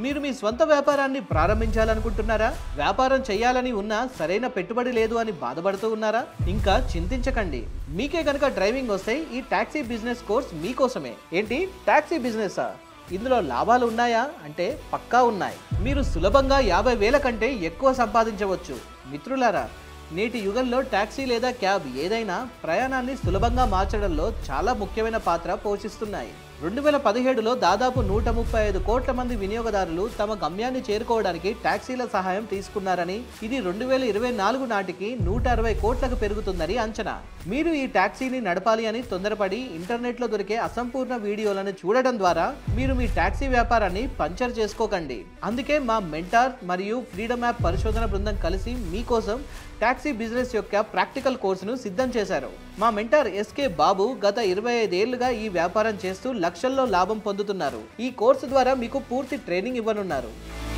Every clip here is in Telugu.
మీరు మీ స్వంత వ్యాపారాన్ని ప్రారంభించాలనుకుంటున్నారా వ్యాపారం చేయాలని ఉన్నా సరైన పెట్టుబడి లేదు అని బాధపడుతూ ఉన్నారా ఇంకా చింతించకండి మీకే గనక డ్రైవింగ్ వస్తే ఈ టాక్సీ బిజినెస్ కోర్స్ మీకోసమే ఏంటి టాక్సీ బిజినెసా ఇందులో లాభాలు ఉన్నాయా అంటే పక్కా ఉన్నాయి మీరు సులభంగా యాభై వేల కంటే ఎక్కువ సంపాదించవచ్చు మిత్రులారా నేటి యుగంలో టాక్సీ లేదా క్యాబ్ ఏదైనా ప్రయాణాన్ని సులభంగా మార్చడంలో చాలా ముఖ్యమైన పాత్ర పోషిస్తున్నాయి రెండు వేల పదిహేడులో దాదాపు నూట ముప్పై ఐదు కోట్ల మంది వినియోగదారులు తమ గమ్యాన్ని చేరుకోవడానికి టాక్సీల సహాయం తీసుకున్నారని ఇది రెండు వేల ఇరవై నాలుగు నాటికి నూట అరవై కోట్లకు పెరుగుతుందని అంచనా మీరు ఈ టాక్సీని నడపాలి అని తొందరపడి ఇంటర్నెట్లో దొరికే అసంపూర్ణ వీడియోలను చూడడం ద్వారా మీరు మీ టాక్సీ వ్యాపారాన్ని పంచర్ చేసుకోకండి అందుకే మా మెంటార్ మరియు ఫ్రీడమ్ యాప్ పరిశోధన బృందం కలిసి మీకోసం టాక్సీ బిజినెస్ యొక్క ప్రాక్టికల్ కోర్సును సిద్ధం చేశారు మా మెంటార్ ఎస్కే బాబు గత ఇరవై ఐదేళ్లుగా ఈ వ్యాపారం చేస్తూ లక్షల్లో లాభం పొందుతున్నారు ఈ కోర్సు ద్వారా మీకు పూర్తి ట్రైనింగ్ ఇవ్వనున్నారు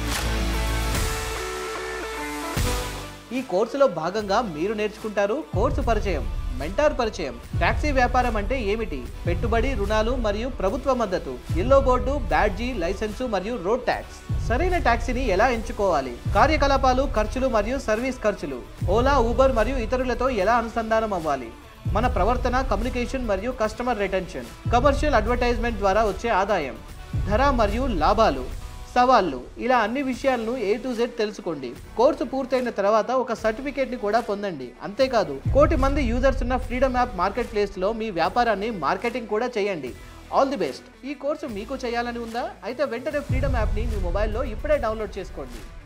ఈ కోర్సులో భాగంగా మీరు నేర్చుకుంటారు కోర్సు పరిచయం మెంటార్ పరిచయం టాక్సీ వ్యాపారం అంటే ఏమిటి పెట్టుబడి రుణాలు మరియు ప్రభుత్వ మద్దతు ఎల్లో బోర్డు బ్యాడ్జీ లైసెన్సు మరియు రోడ్ ట్యాక్స్ సరైన టాక్సీని ఎలా ఎంచుకోవాలి కార్యకలాపాలు ఖర్చులు మరియు సర్వీస్ ఖర్చులు ఓలా ఊబర్ మరియు ఇతరులతో ఎలా అనుసంధానం అవ్వాలి మన ప్రవర్తన కమ్యూనికేషన్ మరియు కస్టమర్ రిటెన్షన్ కమర్షియల్ అడ్వర్టైజ్మెంట్ ద్వారా వచ్చే ఆదాయం ధర మరియు లాభాలు సవాళ్ళు ఇలా అన్ని విషయాలను ఏ టు జెడ్ తెలుసుకోండి కోర్సు పూర్తయిన తర్వాత ఒక సర్టిఫికేట్ ని కూడా పొందండి అంతేకాదు కోటి మంది యూజర్స్ ఉన్న ఫ్రీడమ్ యాప్ మార్కెట్ ప్లేస్ లో మీ వ్యాపారాన్ని మార్కెటింగ్ కూడా చేయండి ఆల్ ది బెస్ట్ ఈ కోర్సు మీకు చేయాలని ఉందా అయితే వెంటనే ఫ్రీడమ్ యాప్ ని మీ మొబైల్లో ఇప్పుడే డౌన్లోడ్ చేసుకోండి